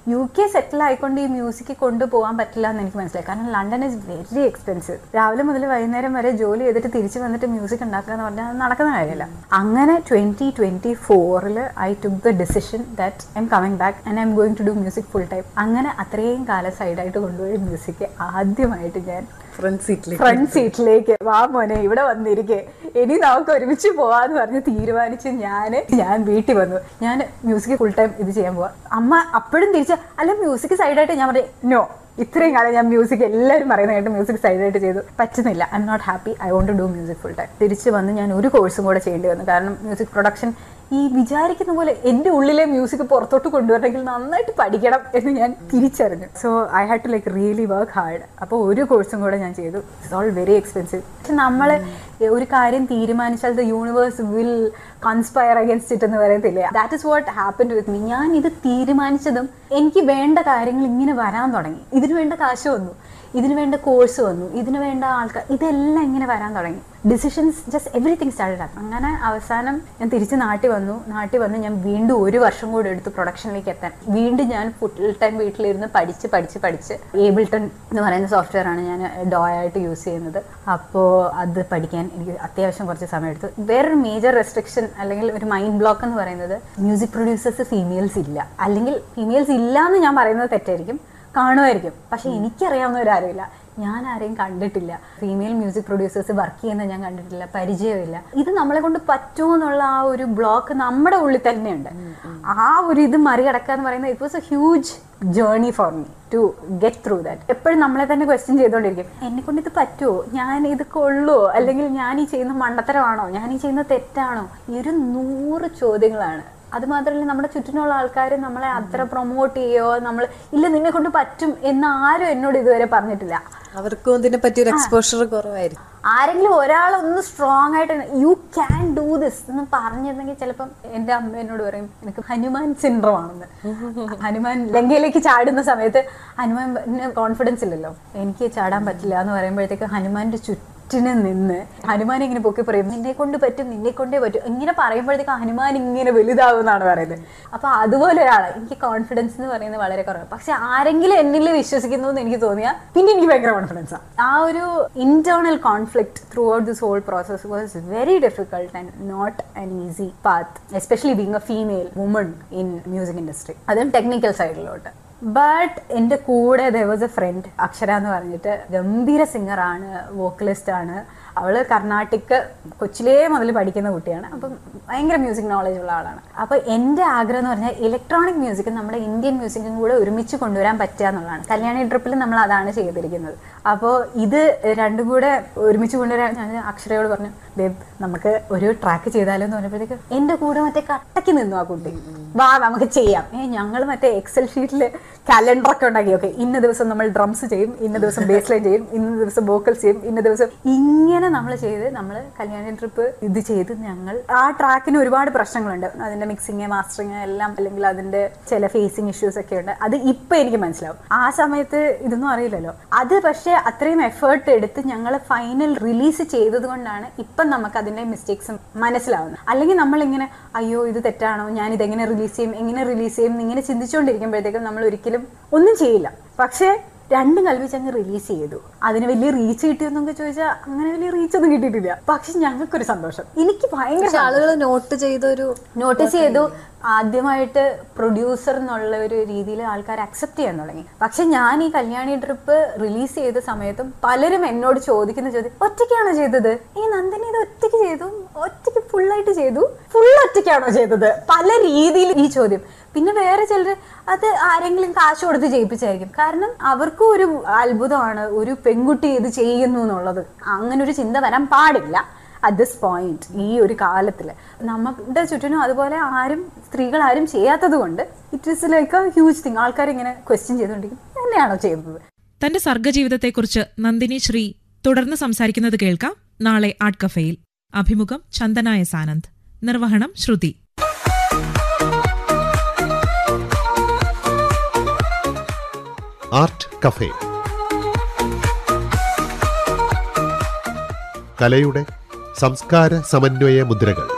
U K സെറ്റിൽ ആയിക്കൊണ്ട് ഈ music കൊണ്ടുപോകാൻ പറ്റില്ല എന്ന് എനിക്ക് മനസ്സിലായി കാരണം ലണ്ടൻ ഇസ് വെരി എക്സ്പെൻസീവ് രാവിലെ മുതൽ വൈകുന്നേരം വരെ ജോലി ചെയ്തിട്ട് തിരിച്ച് വന്നിട്ട് മ്യൂസിക് ഉണ്ടാക്കുക എന്ന് പറഞ്ഞാൽ അത് നടക്കുന്ന കാര്യമല്ല അങ്ങനെ ട്വന്റി ട്വന്റി ഫോറിൽ I took the decision that I'm coming back and I'm going to do music full time അങ്ങനെ അത്രയും കാലം സൈഡായിട്ട് കൊണ്ടുപോയ മ്യൂസിക് ആദ്യമായിട്ട് ഞാൻ ഫ്രണ്ട് സീറ്റിലേക്ക് ഫ്രണ്ട് സീറ്റിലേക്ക് വാ മോനെ ഇവിടെ വന്നിരിക്കെ ഇനി നമുക്ക് ഒരുമിച്ച് പോവാന്ന് പറഞ്ഞ് തീരുമാനിച്ച് ഞാൻ ഞാൻ വീട്ടിൽ വന്നു ഞാൻ മ്യൂസിക് ഫുൾ ടൈം ഇത് ചെയ്യാൻ പോവാ അമ്മ അപ്പോഴും തിരിച്ച് അല്ല മ്യൂസിക് സൈഡായിട്ട് ഞാൻ പറഞ്ഞു നോ ഇത്രയും കാലം ഞാൻ മ്യൂസിക് എല്ലാവരും പറയുന്നതായിട്ട് മ്യൂസിക് സൈഡായിട്ട് ചെയ്തു പറ്റുന്നില്ല I'm not happy I want to do music full time തിരിച്ച് വന്ന് ഞാൻ ഒരു കോഴ്സും കൂടെ ചെയ്യേണ്ടി വന്നു കാരണം മ്യൂസിക് പ്രൊഡക്ഷൻ ഈ വിചാരിക്കുന്ന പോലെ എൻ്റെ ഉള്ളിലെ മ്യൂസിക് പുറത്തോട്ട് കൊണ്ടുവരണമെങ്കിൽ നന്നായിട്ട് പഠിക്കണം എന്ന് ഞാൻ തിരിച്ചറിഞ്ഞു so I had to like really work hard അപ്പോൾ ഒരു കോഴ്സും കൂടെ ഞാൻ ചെയ്തു ഇറ്റ്സ് ഓൾ വെരി എക്സ്പെൻസീവ് പക്ഷെ നമ്മൾ ഒരു കാര്യം തീരുമാനിച്ചാൽ the universe will conspire against it എന്ന് പറയത്തില്ലേ that is what happen with me ഞാൻ ഇത് തീരുമാനിച്ചതും എനിക്ക് വേണ്ട കാര്യങ്ങൾ ഇങ്ങനെ വരാൻ തുടങ്ങി ഇതിന് വേണ്ട കാശ് വന്നു ഇതിന് വേണ്ട കോഴ്സ് വന്നു ഇതിന് വേണ്ട ആൾക്കാർ ഇതെല്ലാം ഇങ്ങനെ വരാൻ തുടങ്ങി ഡിസിഷൻസ് ജസ്റ്റ് എവറിത്തിങ് സ്റ്റാർട്ടഡ് ആക്കും അങ്ങനെ അവസാനം ഞാൻ തിരിച്ച് നാട്ടിൽ വന്നു നാട്ടിൽ വന്ന് ഞാൻ വീണ്ടും ഒരു വർഷം കൂടെ എടുത്തു പ്രൊഡക്ഷനിലേക്ക് എത്താൻ വീണ്ടും ഞാൻ ഫുൾ ടൈം വീട്ടിലിരുന്ന് പഠിച്ച് പഠിച്ച് പഠിച്ച് ഏബിൾട്ടൺ എന്ന് പറയുന്ന സോഫ്റ്റ്വെയർ ആണ് ഞാൻ ഡോ ആയിട്ട് യൂസ് ചെയ്യുന്നത് അപ്പോൾ അത് പഠിക്കാൻ എനിക്ക് അത്യാവശ്യം കുറച്ച് സമയം എടുത്തു വേറൊരു മേജർ റെസ്ട്രിക്ഷൻ അല്ലെങ്കിൽ ഒരു മൈൻഡ് ബ്ലോക്ക് എന്ന് പറയുന്നത് മ്യൂസിക് പ്രൊഡ്യൂസേഴ്സ് ഫീമെയിൽസ് ഇല്ല അല്ലെങ്കിൽ ഫീമെയിൽസ് ഇല്ല എന്ന് ഞാൻ പറയുന്നത് തെറ്റായിരിക്കും കാണുമായിരിക്കും പക്ഷെ എനിക്കറിയാവുന്നവരാരുമില്ല ഞാൻ ആരെയും കണ്ടിട്ടില്ല ഫീമെയിൽ മ്യൂസിക് പ്രൊഡ്യൂസേഴ്സ് വർക്ക് ചെയ്യുന്നത് ഞാൻ കണ്ടിട്ടില്ല പരിചയമില്ല ഇത് നമ്മളെ കൊണ്ട് പറ്റുമോ എന്നുള്ള ആ ഒരു ബ്ലോക്ക് നമ്മുടെ ഉള്ളിൽ തന്നെയുണ്ട് ആ ഒരു ഇത് മറികടക്കുക എന്ന് പറയുന്നത് it was a huge journey for me to get through that എപ്പോഴും നമ്മളെ തന്നെ ക്വസ്റ്റ്യൻ ചെയ്തുകൊണ്ടിരിക്കും എന്നെ കൊണ്ട് ഇത് പറ്റുമോ ഞാൻ ഇത് കൊള്ളുമോ അല്ലെങ്കിൽ ഞാൻ ഈ ചെയ്യുന്ന മണ്ടത്തരമാണോ ഞാൻ ഈ ചെയ്യുന്ന തെറ്റാണോ ഈ ഒരു നൂറ് ചോദ്യങ്ങളാണ് അത് മാത്രമല്ല നമ്മുടെ ചുറ്റിനുള്ള ആൾക്കാർ നമ്മളെ അത്ര പ്രൊമോട്ട് ചെയ്യോ നമ്മൾ ഇല്ല നിന്നെ കൊണ്ട് പറ്റും എന്ന് ആരും എന്നോട് ഇതുവരെ പറഞ്ഞിട്ടില്ല അവർക്കും ഇതിനെ പറ്റി ഒരു എക്സ്പോഷർ കുറവായിരിക്കും ആരെങ്കിലും ഒരാളൊന്ന് സ്ട്രോങ് ആയിട്ട് യു ക്യാൻ ഡൂ ദിസ് എന്ന് പറഞ്ഞിരുന്നെങ്കിൽ ചിലപ്പം എൻ്റെ അമ്മ എന്നോട് പറയും എനിക്ക് ഹനുമാൻ സിൻഡ്രോം ആണെന്ന് ഹനുമാൻ ലങ്കയിലേക്ക് ചാടുന്ന സമയത്ത് ഹനുമാൻ കോൺഫിഡൻസ് ഇല്ലല്ലോ എനിക്ക് ചാടാൻ പറ്റില്ല എന്ന് പറയുമ്പോഴത്തേക്ക് ഹനുമാന്റെ ചുറ്റിന് നിന്ന് ഹനുമാൻ ഇങ്ങനെ പൊക്കി പറയും നിന്നെ കൊണ്ട് പറ്റും നിന്നെ കൊണ്ടേ പറ്റും ഇങ്ങനെ പറയുമ്പോഴത്തേക്ക് ഹനുമാൻ ഇങ്ങനെ വലുതാവും എന്നാണ് പറയുന്നത് അപ്പൊ അതുപോലെ ഒരാള് എനിക്ക് കോൺഫിഡൻസ് എന്ന് പറയുന്നത് വളരെ കുറവാണ് പക്ഷെ ആരെങ്കിലും എന്നിൽ വിശ്വസിക്കുന്നു എന്ന് എനിക്ക് തോന്നിയാൽ പിന്നെ എനിക്ക് ഭയങ്കര കോൺഫിഡൻസ് ആ ഒരു internal conflict throughout this whole process was very difficult and not an easy path especially being a female woman in music industry അതും ടെക്നിക്കൽ സൈഡിലോട്ട് ബട്ട് എൻ്റെ കൂടെ ദർ വാസ് എ ഫ്രണ്ട് അക്ഷര എന്ന് പറഞ്ഞിട്ട് ഗംഭീര സിംഗറാണ് വോക്കലിസ്റ്റ് ആണ് അവള് കർണാട്ടിക് കൊച്ചിലേ മുതൽ പഠിക്കുന്ന കുട്ടിയാണ് അപ്പം ഭയങ്കര മ്യൂസിക് നോളജ് ഉള്ള ആളാണ് അപ്പോൾ എൻ്റെ ആഗ്രഹം എന്ന് പറഞ്ഞാൽ ഇലക്ട്രോണിക് മ്യൂസിക്കും നമ്മുടെ ഇന്ത്യൻ മ്യൂസിക്കും കൂടെ ഒരുമിച്ച് കൊണ്ടുവരാൻ പറ്റുക എന്നുള്ളതാണ് കല്യാണി ട്രിപ്പിൽ നമ്മൾ അതാണ് ചെയ്തിരിക്കുന്നത് അപ്പോൾ ഇത് രണ്ടും കൂടെ ഒരുമിച്ച് കൊണ്ടുവരാൻ ഞാൻ അക്ഷരയോട് പറഞ്ഞു ബേബ് നമുക്ക് ഒരു ട്രാക്ക് ചെയ്താലോ എന്ന് പറഞ്ഞപ്പോഴത്തേക്ക് എൻ്റെ കൂടെ മറ്റേ കട്ടയ്ക്ക് നിന്നു ആ കുട്ടി വാ നമുക്ക് ചെയ്യാം ഏ ഞങ്ങൾ മറ്റേ എക്സൽ ഷീറ്റിൽ കലണ്ടർ ഒക്കെ ഉണ്ടാക്കി ഓക്കെ ഇന്ന ദിവസം നമ്മൾ ഡ്രംസ് ചെയ്യും ഇന്ന ദിവസം ബേസ് ലൈൻ ചെയ്യും ഇന്ന ദിവസം വോക്കൽസ് ചെയ്യും ഇന്ന ദിവസം ഇങ്ങനെ നമ്മൾ ചെയ്ത് നമ്മൾ കല്യാണ ട്രിപ്പ് ഇത് ചെയ്ത് ഞങ്ങൾ ആ ട്രാക്കിന് ഒരുപാട് പ്രശ്നങ്ങളുണ്ട് അതിന്റെ മിക്സിങ് മാസ്റ്ററിങ് എല്ലാം അല്ലെങ്കിൽ അതിന്റെ ചില ഫേസിങ് ഇഷ്യൂസ് ഒക്കെ ഉണ്ട് അത് ഇപ്പൊ എനിക്ക് മനസ്സിലാവും ആ സമയത്ത് ഇതൊന്നും അറിയില്ലല്ലോ അത് പക്ഷേ അത്രയും എഫേർട്ട് എടുത്ത് ഞങ്ങൾ ഫൈനൽ റിലീസ് ചെയ്തത് കൊണ്ടാണ് ഇപ്പം നമുക്ക് അതിന്റെ മിസ്റ്റേക്സും മനസ്സിലാവുന്നത് അല്ലെങ്കിൽ നമ്മൾ ഇങ്ങനെ അയ്യോ ഇത് തെറ്റാണോ ഞാൻ ഇതെങ്ങനെ റിലീസ് ചെയ്യും എങ്ങനെ റിലീസ് ചെയ്യും ഇങ്ങനെ ചിന്തിച്ചുകൊണ്ടിരിക്കുമ്പോഴത്തേക്കും നമ്മൾ ഒരിക്കലും ഒന്നും ചെയ്യില്ല പക്ഷേ രണ്ടും കൽപ്പിച്ച് അങ്ങ് റിലീസ് ചെയ്തു അതിന് വലിയ റീച്ച് കിട്ടിയെന്നൊക്കെ ചോദിച്ചാൽ അങ്ങനെ വലിയ റീച്ച് ഒന്നും കിട്ടിയിട്ടില്ല പക്ഷെ ഞങ്ങൾക്കൊരു സന്തോഷം എനിക്ക് ഭയങ്കര പക്ഷെ ആളുകൾ നോട്ട് ചെയ്ത ഒരു നോട്ടീസ് ചെയ്തു ആദ്യമായിട്ട് പ്രൊഡ്യൂസർ എന്നുള്ള ഒരു രീതിയിൽ ആൾക്കാർ അക്സെപ്റ്റ് ചെയ്യാൻ തുടങ്ങി പക്ഷെ ഞാൻ ഈ കല്യാണി ട്രിപ്പ് റിലീസ് ചെയ്ത സമയത്തും പലരും എന്നോട് ചോദിക്കുന്ന ചോദ്യം ഒറ്റയ്ക്കാണോ ചെയ്തത് ഈ നന്ദിനി ഇത് ഒറ്റയ്ക്ക് ചെയ്തു ഒറ്റയ്ക്ക് ഫുള്ളായിട്ട് ചെയ്തു ഫുൾ ഒറ്റയ്ക്കാണോ ചെയ്തത് പല രീതിയിൽ ഈ ചോദ്യം പിന്നെ വേറെ ചിലർ അത് ആരെങ്കിലും കാശ് കൊടുത്ത് ചെയ്യിപ്പിച്ചായിരിക്കും കാരണം അവർക്കും ഒരു അത്ഭുതമാണ് ഒരു പെൺകുട്ടി ഇത് ചെയ്യുന്നു എന്നുള്ളത് അങ്ങനെ ഒരു ചിന്ത വരാൻ പാടില്ല അറ്റ് ദിസ് പോയിന്റ് ഈ ഒരു കാലത്തിൽ നമ്മുടെ ചുറ്റിനും അതുപോലെ ആരും സ്ത്രീകൾ ആരും ചെയ്യാത്തത് കൊണ്ട് it is like a huge thing ആൾക്കാർ ഇങ്ങനെ ക്വസ്റ്റ്യൻ ചെയ്തുകൊണ്ടിരിക്കും തന്നെയാണോ ചെയ്തത് തന്റെ സർഗജീവിതത്തെക്കുറിച്ച് നന്ദിനി ശ്രീ തുടർന്ന് സംസാരിക്കുന്നത് കേൾക്കാം നാളെ ആർട്ട് കഫേയിൽ അഭിമുഖം ചന്ദന എസ് ആനന്ദ് നിർവഹണം ശ്രുതി ആർട്ട് കഫേ കലയുടെ സംസ്കാര സമന്വയ മുദ്രകൾ